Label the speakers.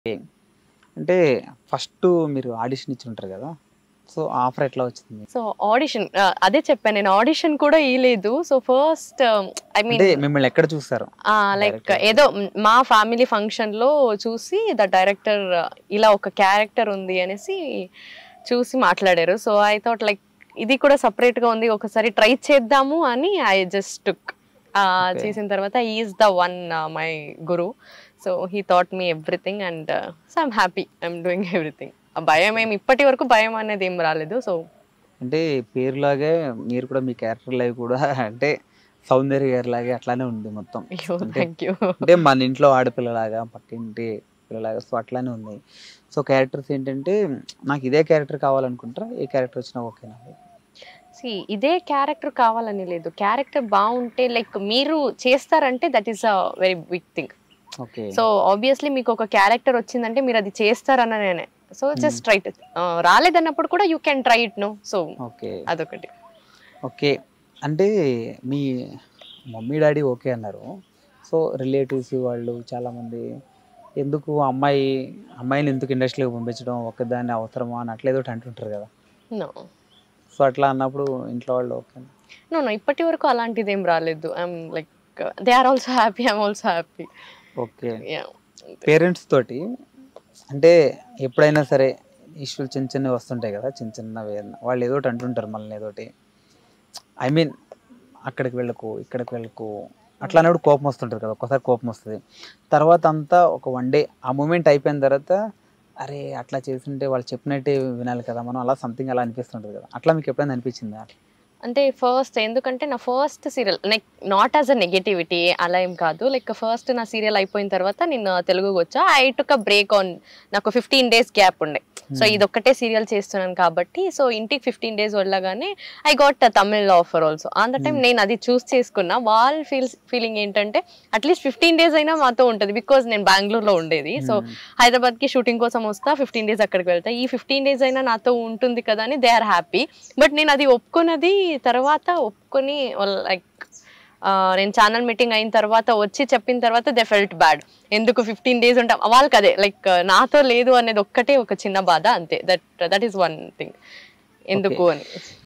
Speaker 1: అంటే ఫస్ట్ మీరు ఆడిషన్ ఇచ్చి ఉంటారు కదా సో ఆఫర్ ఎట్లా వచ్చింది
Speaker 2: సో ఆడిషన్ అదే చెప్పాను నేను ఆడిషన్ కూడా ఇయలేదు సో ఫస్ట్ ఐ మీన్
Speaker 1: అంటే మిమ్మల్ని ఎక్కడ చూస్తారు
Speaker 2: లైక్
Speaker 1: Director.
Speaker 2: ఏదో మ్, మా ఫ్యామిలీ ఫంక్షన్ లో చూసి ద డైరెక్టర్ ఇలా ఒక క్యారెక్టర్ ఉంది అనేసి చూసి మాట్లాడారు సో ఐ థాట్ లైక్ ఇది కూడా సపరేట్ గా ఉంది ఒకసారి ట్రై చేద్దాము అని ఐ జస్ట్ టుక్
Speaker 1: Okay.
Speaker 2: చేసిన తర్వాత is the one my guru so he taught me everything and so I'm happy I'm doing everything భయం ఏం ఇప్పటి వరకు భయం అనేది ఏం రాలేదు సో
Speaker 1: అంటే పేరులాగే మీరు కూడా మీ క్యారెక్టర్ లైవ్ కూడా అంటే సౌందర్య గారి లాగే అట్లానే ఉంది మొత్తం
Speaker 2: అయ్యో
Speaker 1: అంటే
Speaker 2: థ్యాంక్ యూ
Speaker 1: అంటే మన ఇంట్లో ఆడపిల్లలాగా పక్కింటి పిల్లలాగా సో అట్లానే ఉంది సో క్యారెక్టర్స్ ఏంటంటే నాకు ఇదే క్యారెక్టర్ కావాలనుకుంటారా ఏ క్యారెక్టర్ వచ్చినా ఓకేనా
Speaker 2: సి ఇదే క్యారెక్టర్ కావాలని లేదు క్యారెక్టర్ బాగుంటే లైక్ మీరు చేస్తారంటే that is a very big thing
Speaker 1: okay
Speaker 2: so obviously మీకు ఒక క్యారెక్టర్ వచ్చిందంటే మీరు అది చేస్తారన్న నేనే సో జస్ట్ ట్రై రాలేదన్నప్పుడు కూడా you can try it no so
Speaker 1: okay
Speaker 2: అదొకటి
Speaker 1: ఓకే అంటే మీ మమ్మీ డాడీ ఓకే అన్నారు సో రిలేటివ్స్ వాళ్ళు చాలామంది ఎందుకు అమ్మాయి అమ్మాయిని ఎందుకు ఇండస్ట్రీకి పంపించడం ఒక్కదాన్ని అవసరమా అని అట్లా ఏదో ఒకటి అంటుంటారు కదా
Speaker 2: నో
Speaker 1: సో అట్లా అన్నప్పుడు ఇంట్లో వాళ్ళు ఓకే
Speaker 2: నో నో ఇప్పటి వరకు అలాంటిది ఏం రాలేదు I'm like they are also happy I'm also happy
Speaker 1: okay parents తోటి అంటే ఎప్పుడైనా సరే ఇష్యూలు చిన్న చిన్నవి వస్తుంటాయి కదా చిన్న చిన్నవి ఏదైనా. వాళ్ళు ఏదో ఒకటి అంటుంటారు మళ్ళీ ఏదోటి ఐ మీన్ అక్కడికి వెళ్ళకు ఇక్కడికి వెళ్ళకు అట్లా అన్నప్పుడు కోపం వస్తుంటుంది కదా ఒక్కసారి కోపం వస్తుంది తర్వాత అంతా ఒక వన్ డే ఆ మూమెంట్ అయిపోయిన తర్వాత అరే అట్లా చేస్తుంటే వాళ్ళు చెప్పినట్టే వినాలి కదా మనం అలా సంథింగ్ అలా అనిపిస్తుంటుంది కదా అట్లా మీకు ఎప్పుడైనా అనిపించిందా
Speaker 2: అంటే ఫస్ట్ ఎందుకంటే నా first serial like not as a negativity అలా ఏం కాదు లైక్ ఫస్ట్ నా సీరియల్ అయిపోయిన తర్వాత నేను తెలుగుకి వచ్చా I took a break on నాకు ఫిఫ్టీన్ డేస్ గ్యాప్ ఉండే సో
Speaker 1: Hmm.
Speaker 2: ఇదొక్కటే సీరియల్ చేస్తున్నాను కాబట్టి సో ఇంటికి ఫిఫ్టీన్ డేస్ వెళ్ళగానే I got Tamil offer also అంత టైం
Speaker 1: Hmm.
Speaker 2: నేను అది చూస్ చేసుకున్నా వాళ్ళ ఫీల్ ఫీలింగ్ ఏంటంటే అట్లీస్ట్ ఫిఫ్టీన్ డేస్ అయినా మాతో ఉంటుంది బికాజ్ నేను బెంగళూరులో ఉండేది సో
Speaker 1: Hmm.
Speaker 2: హైదరాబాద్ కి షూటింగ్ కోసం వస్తా ఫిఫ్టీన్ డేస్ అక్కడికి వెళ్తా ఈ ఫిఫ్టీన్ డేస్ అయినా నాతో ఉంటుంది కదా అని దే ఆర్ హ్యాపీ బట్ నేను అది ఒప్పుకున్నది తర్వాత ఒప్పుకొని లైక్ నేను ఛానల్ మీటింగ్ అయిన తర్వాత వచ్చి చెప్పిన తర్వాత దే ఫెల్ట్ బ్యాడ్ ఎందుకు ఫిఫ్టీన్ డేస్ ఉంటాం వాళ్ళకి అదే లైక్ నాతో లేదు అనేది ఒక్కటే ఒక చిన్న బాధ అంతే that that is one thing ఎందుకు అని